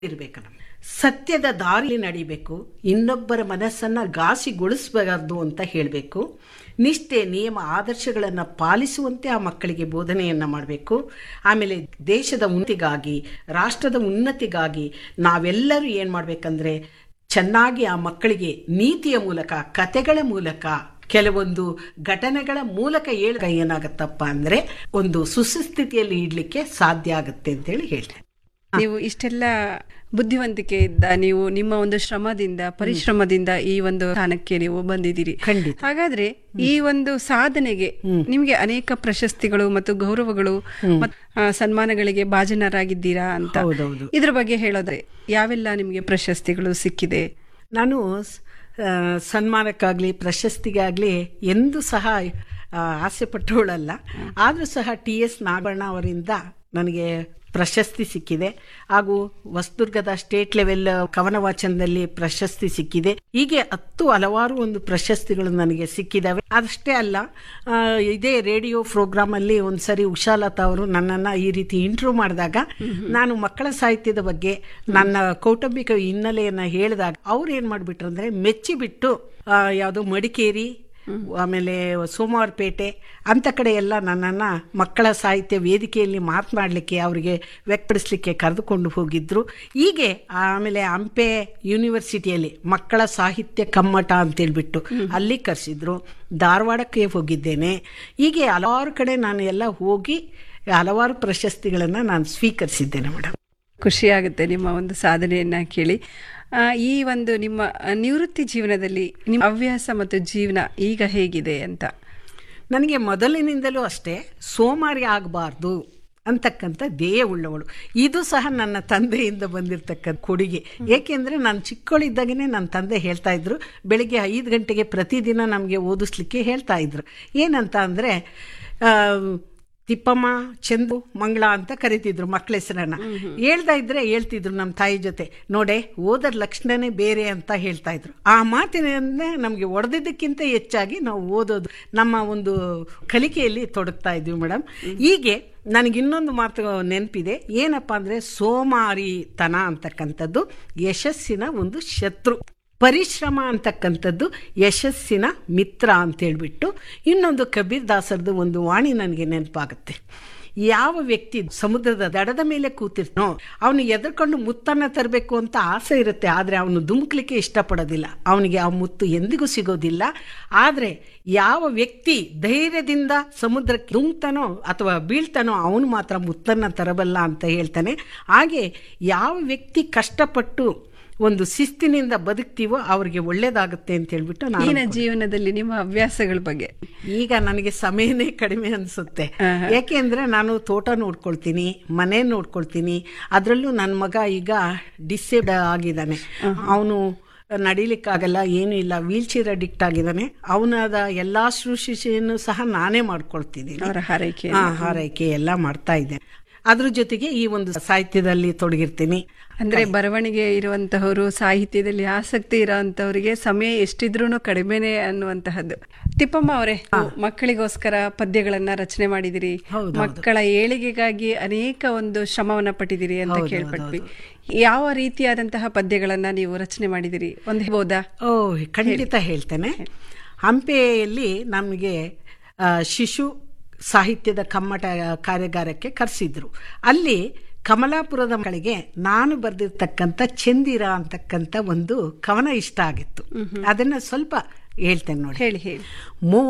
ಇರ್ಬೇಕಲ್ಲ ಸತ್ಯದ ದಾರಿ ನಡಿಬೇಕು ಇನ್ನೊಬ್ಬರ ಮನಸ್ಸನ್ನ ಘಾಸಿಗೊಳಿಸಬಾರದು ಅಂತ ಹೇಳಬೇಕು ನಿಷ್ಠೆ ನಿಯಮ ಆದರ್ಶಗಳನ್ನು ಪಾಲಿಸುವಂತೆ ಆ ಮಕ್ಕಳಿಗೆ ಬೋಧನೆಯನ್ನು ಮಾಡಬೇಕು ಆಮೇಲೆ ದೇಶದ ಉನ್ನತಿಗಾಗಿ ರಾಷ್ಟ್ರದ ಉನ್ನತಿಗಾಗಿ ನಾವೆಲ್ಲರೂ ಏನು ಮಾಡಬೇಕಂದ್ರೆ ಚೆನ್ನಾಗಿ ಆ ಮಕ್ಕಳಿಗೆ ನೀತಿಯ ಮೂಲಕ ಕತೆಗಳ ಮೂಲಕ ಕೆಲವೊಂದು ಘಟನೆಗಳ ಮೂಲಕ ಹೇಳ ಏನಾಗತ್ತಪ್ಪ ಅಂದ್ರೆ ಒಂದು ಸುಸ್ಥಿತಿಯಲ್ಲಿ ಇಡ್ಲಿಕ್ಕೆ ಸಾಧ್ಯ ಆಗುತ್ತೆ ಅಂತೇಳಿ ಹೇಳ್ತೇನೆ ನೀವು ಇಷ್ಟೆಲ್ಲ ಬುದ್ಧಿವಂತಿಕೆಯಿಂದ ನೀವು ನಿಮ್ಮ ಒಂದು ಶ್ರಮದಿಂದ ಪರಿಶ್ರಮದಿಂದ ಈ ಒಂದು ಸ್ಥಾನಕ್ಕೆ ನೀವು ಬಂದಿದ್ದೀರಿ ಖಂಡಿತ. ಹಾಗಾದ್ರೆ ಈ ಒಂದು ಸಾಧನೆಗೆ ನಿಮ್ಗೆ ಅನೇಕ ಪ್ರಶಸ್ತಿಗಳು ಮತ್ತು ಗೌರವಗಳು ಮತ್ತು ಆ, ಸನ್ಮಾನಗಳಿಗೆ ಭಾಜನರಾಗಿದ್ದೀರಾ ಅಂತ ಹೌದೌದು. ಇದ್ರ ಬಗ್ಗೆ ಹೇಳೋದ್ರೆ ಯಾವೆಲ್ಲ ನಿಮ್ಗೆ ಪ್ರಶಸ್ತಿಗಳು ಸಿಕ್ಕಿದೆ ನಾನು ಸ್- ಆ, ಸನ್ಮಾನಕ್ಕಾಗಲಿ ಪ್ರಶಸ್ತಿಗಾಗಲಿ ಎಂದೂ ಸಹ ಆ, ಆಸೆ ಪಟ್ಟವಳಲ್ಲ ಆದರೂ ಸಹ ಟಿ ಎಸ್ ನಾಗಣ್ಣ ಅವರಿಂದ ನನಗೆ ಪ್ರಶಸ್ತಿ ಸಿಕ್ಕಿದೆ ಹಾಗೂ ಹೊಸದುರ್ಗದ ಸ್ಟೇಟ್ ಲೆವೆಲ್ ಕವನ ವಾಚನದಲ್ಲಿ ಪ್ರಶಸ್ತಿ ಸಿಕ್ಕಿದೆ ಹೀಗೆ ಹತ್ತು ಹಲವಾರು ಒಂದು ಪ್ರಶಸ್ತಿಗಳು ನನಗೆ ಸಿಕ್ಕಿದಾವೆ ಅದಷ್ಟೇ ಅಲ್ಲ ಆ, ಇದೇ ರೇಡಿಯೋ ಪ್ರೋಗ್ರಾಮ್ ಅಲ್ಲಿ ಒಂದ್ಸರಿ ಉಷಾಲತಾ ಅವರು ನನ್ನನ್ನ ಈ ರೀತಿ ಇಂಟರ್ವ್ಯೂ ಮಾಡಿದಾಗ ನಾನು ಮಕ್ಕಳ ಸಾಹಿತ್ಯದ ಬಗ್ಗೆ ನನ್ನ ಕೌಟುಂಬಿಕ ಹಿನ್ನೆಲೆಯನ್ನ ಹೇಳಿದಾಗ ಅವ್ರು ಏನ್ ಮಾಡ್ಬಿಟ್ರು ಅಂದ್ರೆ ಮೆಚ್ಚಿಬಿಟ್ಟು ಆ, ಯಾವುದು ಮಡಿಕೇರಿ ಆಮೇಲೆ ಸೋಮವಾರಪೇಟೆ ಅಂತ ಕಡೆ ಎಲ್ಲ ನನ್ನನ್ನು ಮಕ್ಕಳ ಸಾಹಿತ್ಯ ವೇದಿಕೆಯಲ್ಲಿ ಮಾತನಾಡಲಿಕ್ಕೆ ಅವರಿಗೆ ವ್ಯಕ್ತಪಡಿಸ್ಲಿಕ್ಕೆ ಕರೆದುಕೊಂಡು ಹೋಗಿದ್ರು ಹೀಗೆ ಆಮೇಲೆ ಹಂಪೆ ಯೂನಿವರ್ಸಿಟಿಯಲ್ಲಿ ಮಕ್ಕಳ ಸಾಹಿತ್ಯ ಕಮ್ಮಟ ಅಂತೇಳ್ಬಿಟ್ಟು ಅಲ್ಲಿ ಕರೆಸಿದ್ರು ಧಾರವಾಡಕ್ಕೆ ಹೋಗಿದ್ದೇನೆ ಹೀಗೆ ಹಲವಾರು ಕಡೆ ನಾನು ಎಲ್ಲ ಹೋಗಿ ಹಲವಾರು ಪ್ರಶಸ್ತಿಗಳನ್ನು ನಾನು ಸ್ವೀಕರಿಸಿದ್ದೇನೆ ಮೇಡಮ್ ಖುಷಿ ಆಗುತ್ತೆ ನಿಮ್ಮ ಒಂದು ಸಾಧನೆಯನ್ನ ಕೇಳಿ ಆ, ಈ ಒಂದು ನಿಮ್ಮ ಆ, ನಿವೃತ್ತಿ ಜೀವನದಲ್ಲಿ ನಿಮ್ಮ ಹವ್ಯಾಸ ಮತ್ತು ಜೀವನ ಈಗ ಹೇಗಿದೆ ಅಂತ ನನಗೆ ಮೊದಲಿನಿಂದಲೂ ಅಷ್ಟೇ ಸೋಮಾರಿ ಆಗಬಾರ್ದು ಅಂತಕ್ಕಂಥ ಧ್ಯೇಯ ಉಳ್ಳವಳು ಇದು ಸಹ ನನ್ನ ತಂದೆಯಿಂದ ಬಂದಿರತಕ್ಕಂಥ ಕೊಡುಗೆ ಏಕೆಂದರೆ ನಾನು ಚಿಕ್ಕವಳಿದ್ದಾಗನೇ ನನ್ನ ತಂದೆ ಹೇಳ್ತಾ ಇದ್ರು ಬೆಳಿಗ್ಗೆ ಐದು ಗಂಟೆಗೆ ಪ್ರತಿದಿನ ನಮಗೆ ಓದಿಸ್ಲಿಕ್ಕೆ ಹೇಳ್ತಾ ಇದ್ರು ಏನಂತ ಅಂದರೆ ತಿಪ್ಪಮ್ಮ ಚಂದು ಮಂಗಳ ಅಂತ ಕರಿತಿದ್ರು ಮಕ್ಕಳ ಹೆಸರನ್ನ ಹೇಳ್ತಾ ಇದ್ರೆ ಹೇಳ್ತಿದ್ರು ನಮ್ಮ ತಾಯಿ ಜೊತೆ ನೋಡೆ ಓದೋದ್ ಲಕ್ಷಣನೇ ಬೇರೆ ಅಂತ ಹೇಳ್ತಾ ಇದ್ರು ಆ ಮಾತಿನಿಂದ ನಮಗೆ ಒಡೆದಿದ್ದಕ್ಕಿಂತ ಹೆಚ್ಚಾಗಿ ನಾವು ಓದೋದು ನಮ್ಮ ಒಂದು ಕಲಿಕೆಯಲ್ಲಿ ತೊಡಗ್ತಾ ಇದ್ವಿ ಮೇಡಮ್ ಹೀಗೆ ನನಗೆ ಇನ್ನೊಂದು ಮಾತು ನೆನಪಿದೆ ಏನಪ್ಪಾ ಅಂದ್ರೆ ಸೋಮಾರಿತನ ಅಂತಕ್ಕಂಥದ್ದು ಯಶಸ್ಸಿನ ಒಂದು ಶತ್ರು ಪರಿಶ್ರಮ ಅಂತಕ್ಕಂಥದ್ದು ಯಶಸ್ಸಿನ ಮಿತ್ರ ಅಂತೇಳ್ಬಿಟ್ಟು ಇನ್ನೊಂದು ಕಬೀರ್ ದಾಸರದು ಒಂದು ವಾಣಿ ನನಗೆ ನೆನಪಾಗುತ್ತೆ ಯಾವ ವ್ಯಕ್ತಿ ಸಮುದ್ರದ ದಡದ ಮೇಲೆ ಕೂತಿರ್ತಾನೋ ಅವನು ಎದುರ್ಕೊಂಡು ಮುತ್ತನ್ನ ತರಬೇಕು ಅಂತ ಆಸೆ ಇರುತ್ತೆ ಆದರೆ ಅವನು ಧುಮುಕ್ಲಿಕ್ಕೆ ಇಷ್ಟಪಡೋದಿಲ್ಲ ಅವನಿಗೆ ಆ ಮುತ್ತು ಎಂದಿಗೂ ಸಿಗೋದಿಲ್ಲ ಆದರೆ ಯಾವ ವ್ಯಕ್ತಿ ಧೈರ್ಯದಿಂದ ಸಮುದ್ರಕ್ಕೆ ಧುಮ್ತಾನೋ ಅಥವಾ ಬೀಳ್ತಾನೋ ಅವನು ಮಾತ್ರ ಮುತ್ತನ್ನ ತರಬಲ್ಲ ಅಂತ ಹೇಳ್ತಾನೆ ಹಾಗೆ ಯಾವ ವ್ಯಕ್ತಿ ಕಷ್ಟಪಟ್ಟು ಒಂದು ಶಿಸ್ತಿನಿಂದ ಬದುಕ್ತೀವೋ ಅವ್ರಿಗೆ ಒಳ್ಳೇದಾಗುತ್ತೆ ಅಂತ ಹೇಳ್ಬಿಟ್ಟು ನಾನು ಈಗಿನ ಜೀವನದಲ್ಲಿ ನಿಮ್ಮ ಹವ್ಯಾಸಗಳ ಬಗ್ಗೆ ಈಗ ನನಗೆ ಸಮಯನೇ ಕಡಿಮೆ ಅನಿಸುತ್ತೆ ಯಾಕೆಂದ್ರೆ ನಾನು ತೋಟ ನೋಡ್ಕೊಳ್ತೀನಿ ಮನೆ ನೋಡ್ಕೊಳ್ತೀನಿ ಅದರಲ್ಲೂ ನನ್ನ ಮಗ ಈಗ ಡಿಸೇಬ್ಡ್ ಆಗಿದ್ದಾನೆ ಅವನು ನಡಿಲಿಕ್ಕಾಗಲ್ಲ ಏನೂ ಇಲ್ಲ ವೀಲ್ ಚೇರ್ ಅಡಿಕ್ಟ್ ಆಗಿದ್ದಾನೆ ಅವನದ ಎಲ್ಲಾ ಶುಶ್ರೂಷೆಯನ್ನು ಸಹ ನಾನೇ ಮಾಡ್ಕೊಳ್ತಿದ್ದೀನಿ ಅವರ ಹಾರೈಕೆ ಹಾ ಹಾರೈಕೆ ಎಲ್ಲ ಮಾಡ್ತಾ ಇದ್ದೇನೆ ಅದ್ರ ಜೊತೆಗೆ ಈ ಒಂದು ಸಾಹಿತ್ಯದಲ್ಲಿ ತೊಡಗಿರ್ತೀನಿ ಅಂದ್ರೆ ಬರವಣಿಗೆ ಇರುವಂತಹವರು ಸಾಹಿತ್ಯದಲ್ಲಿ ಆಸಕ್ತಿ ಇರೋಂತವರಿಗೆ ಸಮಯ ಎಷ್ಟಿದ್ರೂ ಕಡಿಮೆನೆ ಅನ್ನುವಂತಹದ್ದು ತಿಪ್ಪಮ್ಮ ಅವರೇ ಮಕ್ಕಳಿಗೋಸ್ಕರ ಪದ್ಯಗಳನ್ನ ರಚನೆ ಮಾಡಿದಿರಿ ಹೌದು, ಮಕ್ಕಳ ಏಳಿಗೆಗಾಗಿ ಅನೇಕ ಒಂದು ಶ್ರಮವನ್ನ ಪಟ್ಟಿದಿರಿ ಅಂತ ಕೇಳ್ಪಟ್ವಿ ಯಾವ ರೀತಿಯಾದಂತಹ ಪದ್ಯಗಳನ್ನ ನೀವು ರಚನೆ ಮಾಡಿದಿರಿ ಒಂದು ಹೇಳ್ಬೋದಾ ಓ ಖಂಡಿತ ಹೇಳ್ತೇನೆ ಹಂಪೆಯಲ್ಲಿ ನಮಗೆ ಆ, ಶಿಶು ಸಾಹಿತ್ಯದ ಕಮ್ಮಟ ಕಾರ್ಯಾಗಾರಕ್ಕೆ ಕರೆಸಿದ್ರು ಅಲ್ಲಿ ಕಮಲಾಪುರದ ಮಕ್ಕಳಿಗೆ ನಾನು ಬರೆದಿರ್ತಕ್ಕಂಥ ಚಂದಿರ ಅಂತಕ್ಕಂಥ ಒಂದು ಕವನ ಇಷ್ಟ ಆಗಿತ್ತು ಅದನ್ನ ಸ್ವಲ್ಪ ಹೇಳ್ತೇನೆ ನೋಡಿ ಹೇಳಿ ಹೇಳಿ ಮೋ